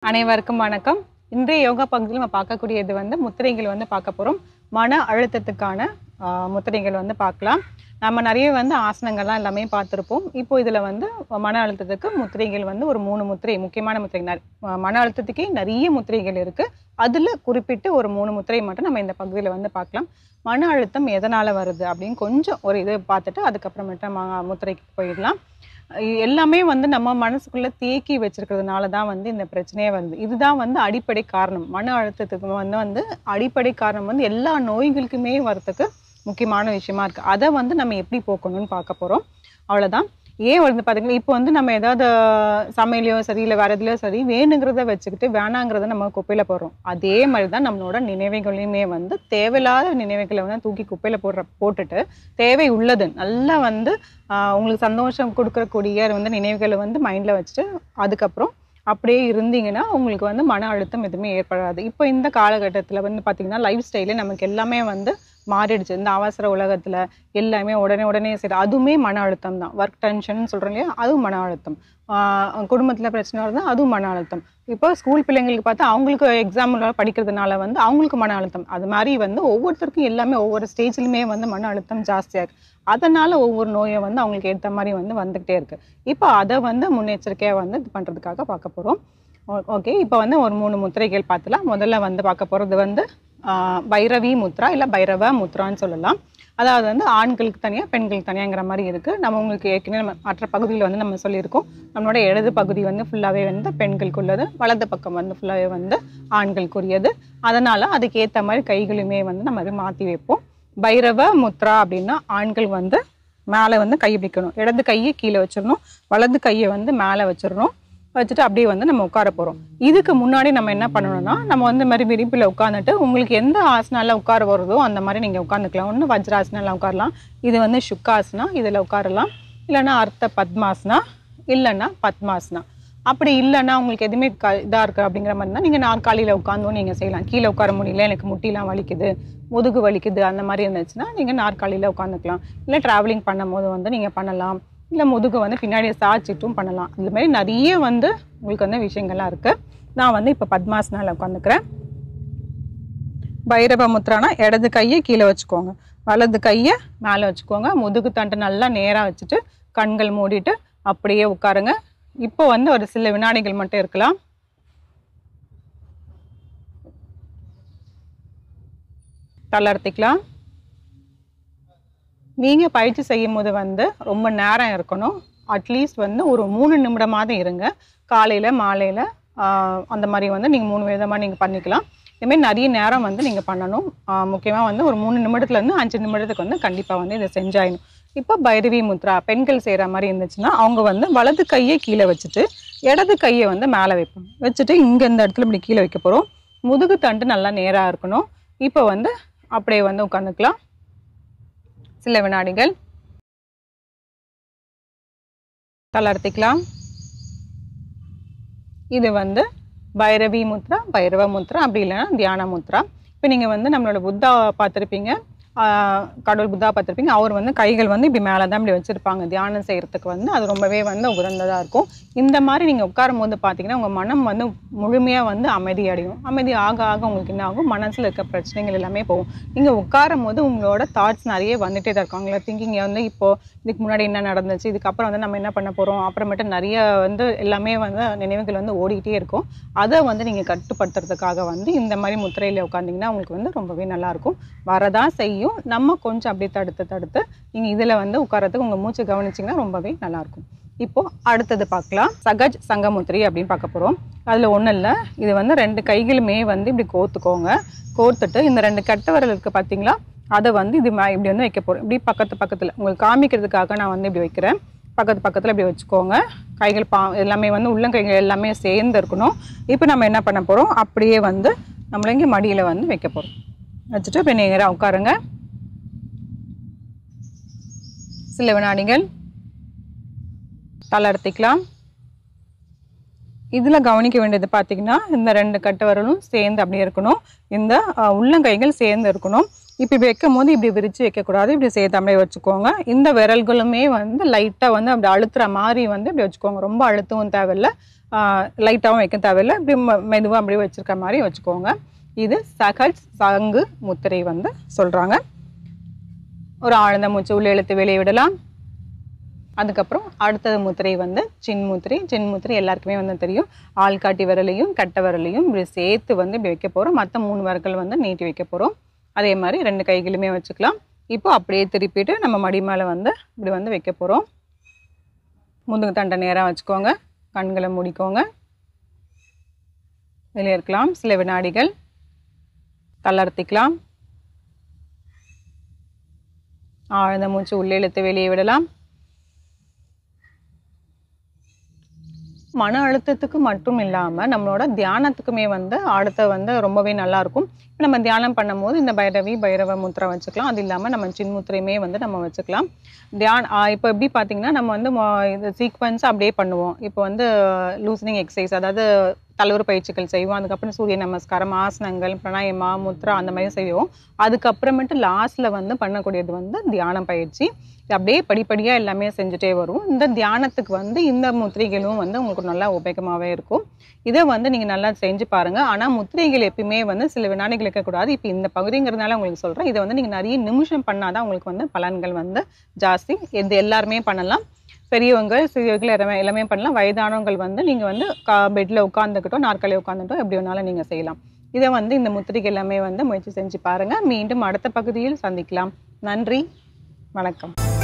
அனைவருக்கும் வணக்கம் இன்றைய யோகா பகுதியில் நம்ம பார்க்கக்கூடியது வந்து முத்திரைகள் வந்து பார்க்க போகிறோம் மன அழுத்தத்துக்கான ஆஹ், முத்திரைகள் வந்து பார்க்கலாம் நம்ம நிறைய வந்து ஆசனங்கள்லாம் எல்லாமே பார்த்துருப்போம் இப்போ இதில் வந்து மன அழுத்தத்துக்கு முத்திரைகள் வந்து ஒரு மூணு முத்திரை முக்கியமான முத்திரை நெ- ஆஹ், மன அழுத்தத்துக்கே நிறைய முத்திரைகள் இருக்குது அதில் குறிப்பிட்டு ஒரு மூணு முத்திரை மட்டும் நம்ம இந்த பகுதியில் வந்து பார்க்கலாம் மன அழுத்தம் எதனால் வருது அப்படின்னு கொஞ்சம் ஒரு இது பார்த்துட்டு அதுக்கப்புறமேட்டு நம்ம முத்திரைக்கு போயிடலாம் இ- எல்லாமே வந்து நம்ம மனசுக்குள்ள தேக்கி வச்சிருக்கிறதுனால தான் வந்து இந்த பிரச்சனையே வருது இதுதான் வந்து அடிப்படை காரணம் மன அழுத்தத்துக்கு வந்து வந்து அடிப்படை காரணம் வந்து எல்லா நோய்களுக்குமே வரதுக்கு முக்கியமான விஷயமா இருக்கு அதை வந்து நம்ம எப்படி போக்கணும்னு பார்க்க போறோம் அவ்வளவுதான் ஏன் வந்து பாத்தீங்கன்னா இப்போ வந்து நம்ம ஏதாவது சமையலையோ சரி இல்லை வேற எதுலையோ சரி வேணுங்கிறத வச்சுக்கிட்டு வேணாங்கிறத நம்ம குப்பையில போடுறோம் அதே மாதிரி தான் நம்மளோட நினைவுகளையுமே வந்து தேவையில்லாத நினைவுகளை வந்து தூக்கி குப்பையில போடுற போட்டுட்டு தேவை உள்ளது நல்லா வந்து ஆஹ் உங்களுக்கு சந்தோஷம் கொடுக்கக்கூடிய வந்து நினைவுகளை வந்து மைண்டில் வச்சுட்டு அதுக்கப்புறம் அப்படியே இருந்தீங்கன்னா உங்களுக்கு வந்து மன அழுத்தம் எதுவுமே ஏற்படாது இப்போ இந்த காலகட்டத்தில் வந்து பார்த்தீங்கன்னா லைஃப் ஸ்டைலே நமக்கு எல்லாமே வந்து மாறிடுச்சு இந்த அவசர உலகத்தில் எல்லாமே உடனே உடனே சரி அதுவுமே மன அழுத்தம் தான் ஒர்க் டென்ஷன் சொல்கிறோம் இல்லையா அதுவும் மன அழுத்தம் குடும்பத்தில் பிரச்சனை வருது அதுவும் மன அழுத்தம் இப்போ ஸ்கூல் பிள்ளைங்களுக்கு பார்த்தா அவங்களுக்கு எக்ஸாம் படிக்கிறதுனால வந்து அவங்களுக்கு மன அழுத்தம் அது மாதிரி வந்து ஒவ்வொருத்தருக்கும் எல்லாமே ஒவ்வொரு ஸ்டேஜ்லையுமே வந்து மன அழுத்தம் ஜாஸ்தியாக இருக்கு அதனால ஒவ்வொரு நோயை வந்து அவங்களுக்கு ஏற்ற மாதிரி வந்து வந்துக்கிட்டே இருக்கு இப்போ அதை வந்து முன்னெச்சரிக்கையாக வந்து இது பண்ணுறதுக்காக பார்க்க போகிறோம் ஓகே இப்போ வந்து ஒரு மூணு முத்திரைகள் பார்த்துலாம் முதல்ல வந்து பார்க்க போகிறது வந்து ஆஹ், பைரவி முத்ரா இல்லை பைரவ முத்ரான்னு சொல்லலாம் அதாவது வந்து ஆண்களுக்கு தனியாக பெண்களுக்கு தனியாங்கிற மாதிரி இருக்குது நம்ம உங்களுக்கு ஏற்கனவே நம்ம மற்ற பகுதியில் வந்து நம்ம சொல்லியிருக்கோம் நம்மளோட இடது பகுதி வந்து ஃபுல்லாகவே வந்து பெண்களுக்குள்ளது வலது பக்கம் வந்து ஃபுல்லாகவே வந்து ஆண்களுக்குரியது அதனால் அதுக்கு ஏற்ற மாதிரி கைகளுமே வந்து நம்ம அதை மாற்றி வைப்போம் பைரவ முத்ரா அப்படின்னா ஆண்கள் வந்து மேலே வந்து கை பிடிக்கணும் இடது கையை கீழே வச்சிடணும் வலது கையை வந்து மேலே வச்சிடணும் வச்சுட்டு அப்படியே வந்து நம்ம உட்கார போகிறோம் இதுக்கு முன்னாடி நம்ம என்ன பண்ணணும்னா நம்ம வந்து இந்த மாதிரி விரிப்பில் உட்காந்துட்டு உங்களுக்கு எந்த ஆசனால உட்கார வருதோ அந்த மாதிரி நீங்கள் உட்காந்துக்கலாம் ஒன்று வஜ்ராசனால உட்காரலாம் இது வந்து சுக்காசனா இதில் உட்காரலாம் இல்லைன்னா அர்த்த பத்மாசனா இல்லைன்னா பத்மாசனா அப்படி இல்லைன்னா உங்களுக்கு எதுவுமே க இதாக இருக்குது அப்படிங்கிற மாதிரி இருந்தால் நீங்கள் நாற்காலியில் உட்காந்தும் நீங்கள் செய்யலாம் கீழே உட்கார முடியல எனக்கு முட்டிலாம் வலிக்குது முதுகு வலிக்குது அந்த மாதிரி இருந்துச்சுன்னா நீங்கள் நாற்காலியில் உட்காந்துக்கலாம் இல்லை ட்ராவலிங் பண்ணும்போது வந்து நீங்கள் பண்ணலாம் இல்லை முதுகு வந்து பின்னாடி சாய்ச்சிட்டும் பண்ணலாம் இந்த மாதிரி நிறைய வந்து உங்களுக்கு வந்து விஷயங்கள்லாம் இருக்குது நான் வந்து இப்போ பத்மாசனால உட்காந்துக்கிறேன் பைரவ முத்ரானா இடது கையை கீழே வச்சுக்கோங்க வலது கையை மேலே வச்சுக்கோங்க முதுகு தண்டு நல்லா நேராக வச்சுட்டு கண்கள் மூடிட்டு அப்படியே உட்காருங்க இப்போ வந்து ஒரு சில வினாடிகள் மட்டும் இருக்கலாம் தளர்த்திக்கலாம் நீங்கள் பயிற்சி செய்யும் போது வந்து ரொம்ப நேரம் இருக்கணும் அட்லீஸ்ட் வந்து ஒரு மூணு நிமிடமாவது இருங்க காலையில் மாலையில் அந்த மாதிரி வந்து நீங்கள் மூணு விதமாக நீங்கள் பண்ணிக்கலாம் இதுமாரி நிறைய நேரம் வந்து நீங்கள் பண்ணணும் முக்கியமாக வந்து ஒரு மூணு நிமிடத்துலேருந்து அஞ்சு நிமிடத்துக்கு வந்து கண்டிப்பாக வந்து இதை செஞ்சாயணும் இப்போ பைரவி முத்ரா பெண்கள் செய்கிற மாதிரி இருந்துச்சுன்னா அவங்க வந்து வலது கையை கீழே வச்சுட்டு இடது கையை வந்து மேலே வைப்பாங்க வச்சுட்டு இங்கே இந்த இடத்துல இப்படி கீழே வைக்க போகிறோம் முதுகு தண்டு நல்லா நேராக இருக்கணும் இப்போ வந்து அப்படியே வந்து உட்காந்துக்கலாம் சில வினாடிகள் தளர்த்திக்கலாம் இது வந்து பைரவி முத்ரா பைரவ முத்ரா அப்படி இல்லைன்னா தியான முத்ரா இப்போ நீங்கள் வந்து நம்மளோட புத்தா பார்த்துருப்பீங்க ஆஹ் கடவுள் புத்தா பார்த்துருப்பீங்க அவர் வந்து கைகள் வந்து இப்படி மேலே தான் இப்படி வச்சுருப்பாங்க தியானம் செய்கிறதுக்கு வந்து அது ரொம்பவே வந்து உகந்ததாக இருக்கும் இந்த மாதிரி நீங்கள் உட்காரும் போது பார்த்தீங்கன்னா உங்கள் மனம் வந்து முழுமையாக வந்து அமைதி அடையும் அமைதி ஆக ஆக உங்களுக்கு என்ன ஆகும் மனசில் இருக்க பிரச்சனைகள் எல்லாமே போகும் நீங்கள் உட்காரும் போது உங்களோட தாட்ஸ் நிறைய வந்துட்டே தான் இருக்கும் உங்களோட திங்கிங் வந்து இப்போ இதுக்கு முன்னாடி என்ன நடந்துச்சு இதுக்கப்புறம் வந்து நம்ம என்ன பண்ண போகிறோம் அப்புறமேட்டு நிறைய வந்து எல்லாமே வந்து நினைவுகள் வந்து ஓடிக்கிட்டே இருக்கும் அதை வந்து நீங்கள் கட்டுப்படுத்துறதுக்காக வந்து இந்த மாதிரி முத்திரையில் உட்காந்திங்கன்னா உங்களுக்கு வந்து ரொம்பவே நல்லாயிருக்கும் வரதான் செய்யும் நம்ம கொஞ்சம் அப்படியே தடுத்து தடுத்து நீங்கள் இதில் வந்து உட்காரத்துக்கு உங்கள் மூச்சு கவனிச்சிங்கன்னா ரொம்பவே நல்லாயிருக்கும் இப்போ அடுத்தது பார்க்கலாம் சகஜ் சங்கமுத்திரி அப்படின்னு பார்க்க போகிறோம் அதில் ஒன்றும் இல்லை இது வந்து ரெண்டு கைகளுமே வந்து இப்படி கோர்த்துக்கோங்க கோர்த்துட்டு இந்த ரெண்டு கட்ட விரல் இருக்குது பார்த்தீங்களா அதை வந்து இது மே- இப்படி வந்து வைக்க போகிறோம் இப்படி பக்கத்து பக்கத்தில் உங்களுக்கு காமிக்கிறதுக்காக நான் வந்து இப்படி வைக்கிறேன் பக்கத்து பக்கத்தில் இப்படி வச்சுக்கோங்க கைகள் பா எல்லாமே வந்து உள்ளங்கைகள் எல்லாமே சேர்ந்து இருக்கணும் இப்போ நம்ம என்ன பண்ண போகிறோம் அப்படியே வந்து நம்மள இங்கே மடியில் வந்து வைக்க போகிறோம் வச்சுட்டு இப்போ நேராக உட்காருங்க சில வினாடிகள் தளர்த்திக்கலாம் இதில் கவனிக்க வேண்டியது பார்த்தீங்கன்னா இந்த ரெண்டு கட்டு வரலும் சேர்ந்து அப்படியே இருக்கணும் இந்த அஹ், உள்ளங்கைகள் சேர்ந்து இருக்கணும் இப்போ இப்படி வைக்கும் போது இப்படி விரித்து வைக்கக்கூடாது இப்படி சேர்த்தாமலே வச்சுக்கோங்க இந்த விரல்களுமே வந்து லைட்டாக வந்து அப்படி அழுத்துற மாதிரி வந்து இப்படி வச்சுக்கோங்க ரொம்ப அழுத்தவும் தேவையில்லை லைட்டாகவும் வைக்க தேவையில்லை இப்படி மெதுவாக அப்படியே வச்சுருக்க மாதிரி வச்சுக்கோங்க இது சகட் சங்கு முத்திரை வந்து சொல்கிறாங்க ஒரு ஆழ்ந்த மூச்சு உள்ள இழுத்து வெளியே விடலாம் அதுக்கப்புறம் அடுத்தது முத்திரை வந்து சின் முத்திரை சின் முத்திரை எல்லாருக்குமே வந்து தெரியும் ஆள்காட்டி விரலையும் கட்டை விரலையும் இப்படி சேர்த்து வந்து இப்படி வைக்க போகிறோம் மற்ற மூணு விரல்கள் வந்து நீட்டி வைக்க போகிறோம் அதே மாதிரி ரெண்டு கைகளுமே வச்சுக்கலாம் இப்போ அப்படியே திருப்பிட்டு நம்ம மடி மேலே வந்து இப்படி வந்து வைக்க போகிறோம் முதுகு தண்டை நேராக வச்சுக்கோங்க கண்களை மூடிக்கோங்க வெளியே இருக்கலாம் சில வினாடிகள் தளர்த்திக்கலாம் ஆழ்ந்த மூச்சு உள்ளே இழுத்து வெளியே விடலாம் மன அழுத்தத்துக்கு மட்டும் இல்லாமல் நம்மளோட தியானத்துக்குமே வந்து அடுத்த வந்து ரொம்பவே நல்லா இருக்கும் இப்போ நம்ம தியானம் பண்ணும்போது இந்த பைரவி பைரவ முத்திரை வச்சுக்கலாம் அது இல்லாமல் நம்ம சின் முத்திரையுமே வந்து நம்ம வச்சுக்கலாம் தியான் இப்போ எப்படி பார்த்தீங்கன்னா நம்ம வந்து மொ- இது சீக்வன்ஸ் அப்படியே பண்ணுவோம் இப்போ வந்து லூசனிங் எக்ஸசைஸ் அதாவது தலைவர் பயிற்சிகள் செய்வோம் அதுக்கப்புறம் சூரிய நமஸ்காரம் ஆசனங்கள் பிராணாயமா முத்ரா அந்த மாதிரி செய்வோம் அதுக்கப்புறமேட்டு லாஸ்ட்ல வந்து பண்ணக்கூடியது வந்து தியானம் பயிற்சி இது அப்படியே படிப்படியாக எல்லாமே செஞ்சுட்டே வரும் இந்த தியானத்துக்கு வந்து இந்த முத்திரைகளும் வந்து உங்களுக்கு நல்லா உபயோகமாகவே இருக்கும் இதை வந்து நீங்கள் நல்லா செஞ்சு பாருங்க ஆனால் முத்திரைகள் எப்பயுமே வந்து சில வினாடிகள் இருக்கக்கூடாது இப்போ இந்த பகுதிங்கிறதுனால உங்களுக்கு சொல்கிறேன் இதை வந்து நீங்கள் நிறைய நிமிஷம் பண்ணாதான் உங்களுக்கு வந்து பலன்கள் வந்து ஜாஸ்தி இது எல்லாருமே பண்ணலாம் பெரியவங்க சிறியவர்கள் எல்லாமே எல்லாமே பண்ணலாம் வயதானவங்கள் வந்து நீங்கள் வந்து கா பெட்டில் உட்காந்துக்கிட்டோ நாற்காலி உட்காந்துட்டோ எப்படி வேணாலும் நீங்கள் செய்யலாம் இதை வந்து இந்த முத்திரைகள் எல்லாமே வந்து முயற்சி செஞ்சு பாருங்கள் மீண்டும் அடுத்த பகுதியில் சந்திக்கலாம் நன்றி வணக்கம்